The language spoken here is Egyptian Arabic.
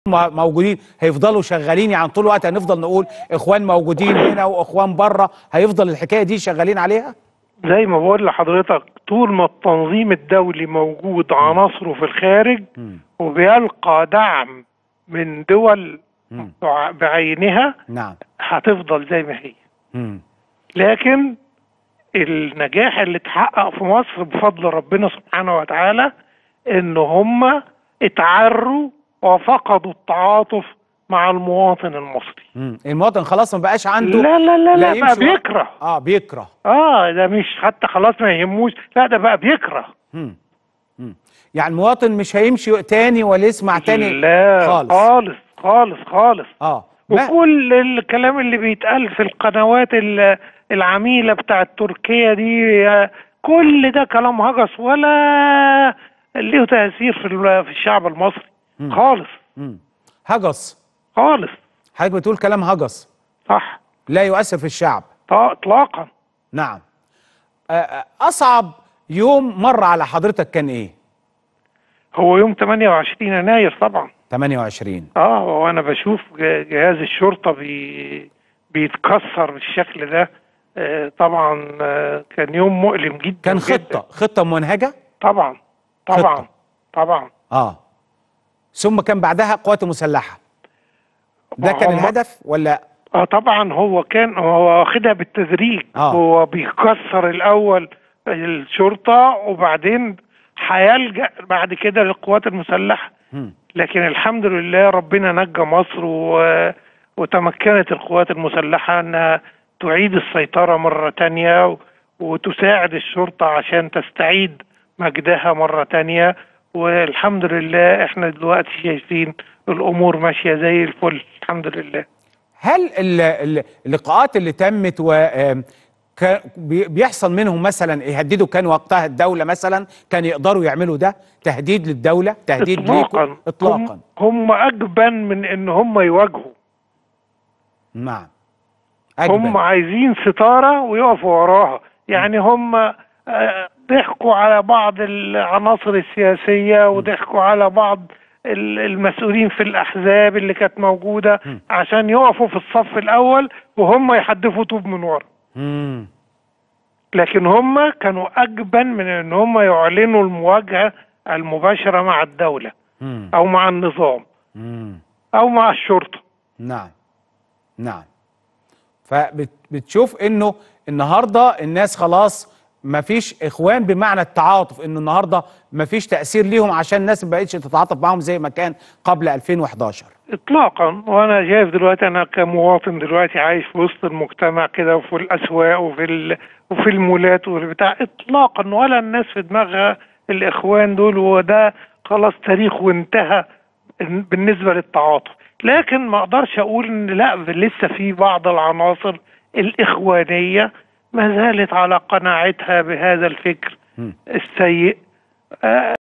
م- موجودين هيفضلوا شغالين يعني طول الوقت هنفضل نقول اخوان موجودين هنا واخوان بره هيفضل الحكايه دي شغالين عليها زي ما بقول لحضرتك طول ما التنظيم الدولي موجود عناصره في الخارج وبيلقى دعم من دول مم. بعينها نعم هتفضل زي ما هي مم. لكن النجاح اللي اتحقق في مصر بفضل ربنا سبحانه وتعالى ان هم اتعروا وفقدوا التعاطف مع المواطن المصري مم. المواطن خلاص ما بقاش عنده لا لا لا لا بقى يمشي بيكره اه بيكره اه ده مش حتى خلاص ما يهموش لا ده بقى بيكره مم. مم. يعني المواطن مش هيمشي تاني ولا يسمع تاني لا خالص خالص خالص خالص اه ما وكل الكلام اللي بيتقال في القنوات ال- العميلة بتاعت تركيا دي آه، كل ده كلام هجس ولا له تأثير في ال- في الشعب المصري مم. خالص مم. هجس خالص حضرتك بتقول كلام هجس صح لا يؤثر في الشعب ط- اطلاقا نعم آه، آه، اصعب يوم مر على حضرتك كان ايه هو يوم 28 يناير طبعا 28 اه وانا بشوف ج- جهاز الشرطة بي بيتكسر بالشكل ده آه، طبعا آه، كان يوم مؤلم جدا كان جدا. خطه خطه منهجه طبعا طبعا خطة. طبعا اه ثم كان بعدها قوات مسلحه ده كان هم- الهدف ولا اه طبعا هو كان هو واخدها بالتدريج آه. هو بيكسر الاول الشرطه وبعدين هيلجا بعد كده للقوات المسلحه مم. لكن الحمد لله ربنا نجى مصر و... وتمكنت القوات المسلحه انها تعيد السيطره مره تانية و... وتساعد الشرطه عشان تستعيد مجدها مره تانية والحمد لله احنا دلوقتي شايفين الامور ماشيه زي الفل الحمد لله هل ال- ال- اللقاءات اللي تمت و آم، كا- بي- بيحصل منهم مثلا يهددوا كان وقتها الدوله مثلا كان يقدروا يعملوا ده تهديد للدوله تهديد اطلاقا ليكم اطلاقا هم, هم اجبن من ان هم يواجهوا نعم هم أجبن. عايزين ستاره ويقفوا وراها يعني هم آه، ضحكوا على بعض العناصر السياسيه وضحكوا على بعض ال- المسؤولين في الاحزاب اللي كانت موجوده م. عشان يقفوا في الصف الاول وهم يحدفوا طوب من ورا مم. لكن هم كانوا اجبن من ان هم يعلنوا المواجهه المباشره مع الدوله مم. او مع النظام مم. او مع الشرطه نعم نعم فبتشوف انه النهارده الناس خلاص ما فيش اخوان بمعنى التعاطف انه النهارده ما فيش تاثير ليهم عشان الناس ما بقتش تتعاطف معاهم زي ما كان قبل 2011 اطلاقا وانا شايف دلوقتي انا كمواطن دلوقتي عايش في وسط المجتمع كده وفي الاسواق وفي ال... وفي المولات والبتاع اطلاقا ولا الناس في دماغها الاخوان دول وده خلاص تاريخ وانتهى بالنسبه للتعاطف لكن ما اقدرش اقول ان لا لسه في بعض العناصر الاخوانيه ما زالت على قناعتها بهذا الفكر مم. السيء آه،